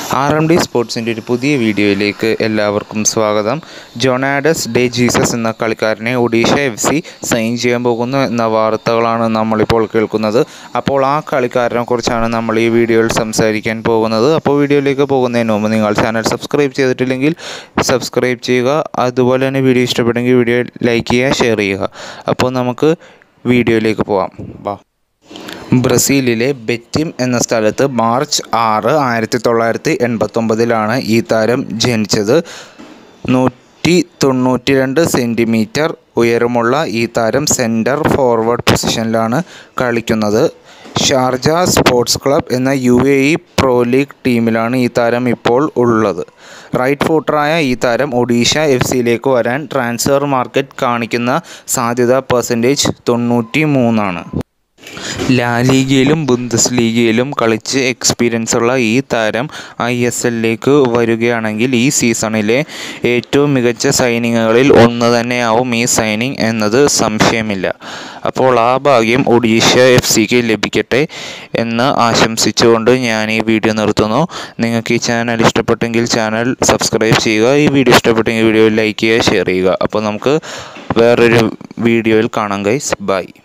R M D സ്പോർട്സിൻ്റെ ഒരു പുതിയ വീഡിയോയിലേക്ക് എല്ലാവർക്കും സ്വാഗതം ജൊണാഡസ് ഡേ ജീസസ് എന്ന കളിക്കാരനെ ഒഡീഷ എഫ് സി സൈൻ ചെയ്യാൻ പോകുന്നു എന്ന വാർത്തകളാണ് നമ്മളിപ്പോൾ കേൾക്കുന്നത് അപ്പോൾ ആ കളിക്കാരനെ കുറിച്ചാണ് നമ്മൾ ഈ വീഡിയോയിൽ സംസാരിക്കാൻ പോകുന്നത് അപ്പോൾ വീഡിയോയിലേക്ക് പോകുന്നതിന് മുമ്പ് നിങ്ങൾ ചാനൽ സബ്സ്ക്രൈബ് ചെയ്തിട്ടില്ലെങ്കിൽ സബ്സ്ക്രൈബ് ചെയ്യുക അതുപോലെ തന്നെ വീഡിയോ ഇഷ്ടപ്പെട്ടെങ്കിൽ വീഡിയോ ലൈക്ക് ചെയ്യുക ഷെയർ ചെയ്യുക അപ്പോൾ നമുക്ക് വീഡിയോയിലേക്ക് പോകാം വാ ബ്രസീലിലെ ബെറ്റിം എന്ന സ്ഥലത്ത് മാർച്ച് ആറ് ആയിരത്തി തൊള്ളായിരത്തി എൺപത്തൊമ്പതിലാണ് ഈ താരം ജനിച്ചത് നൂറ്റി തൊണ്ണൂറ്റി രണ്ട് സെൻറ്റിമീറ്റർ ഉയരമുള്ള ഈ താരം സെൻറ്റർ ഫോർവേഡ് പൊസിഷനിലാണ് കളിക്കുന്നത് ഷാർജ സ്പോർട്സ് ക്ലബ് എന്ന U A E pro league ടീമിലാണ് ഈ താരം ഇപ്പോൾ ഉള്ളത് റൈറ്റ് ഫൂട്ടറായ ഈ താരം ഒഡീഷ എഫ് സിയിലേക്ക് വരാൻ ട്രാൻസ്ഫർ മാർക്കറ്റ് കാണിക്കുന്ന സാധ്യത പെർസെൻറ്റേജ് തൊണ്ണൂറ്റി മൂന്നാണ് ലാലീഗയിലും ബുന്ദസ് ലീഗയിലും കളിച്ച് എക്സ്പീരിയൻസ് ഉള്ള ഈ താരം ഐ എസ് എല്ലിലേക്ക് വരികയാണെങ്കിൽ ഈ സീസണിലെ ഏറ്റവും മികച്ച സൈനിങ്ങുകളിൽ ഒന്ന് തന്നെയാവും ഈ സൈനിങ് എന്നത് സംശയമില്ല അപ്പോൾ ആ ഭാഗ്യം ഒഡീഷ എഫ് സിക്ക് ലഭിക്കട്ടെ എന്ന് ആശംസിച്ചുകൊണ്ട് ഞാൻ ഈ വീഡിയോ നിർത്തുന്നു നിങ്ങൾക്ക് ഈ ചാനൽ ഇഷ്ടപ്പെട്ടെങ്കിൽ ചാനൽ സബ്സ്ക്രൈബ് ചെയ്യുക ഈ വീഡിയോ ഇഷ്ടപ്പെട്ടെങ്കിൽ വീഡിയോ ലൈക്ക് ചെയ്യുക ഷെയർ ചെയ്യുക അപ്പോൾ നമുക്ക് വേറൊരു വീഡിയോയിൽ കാണാം ഗൈസ് ബൈ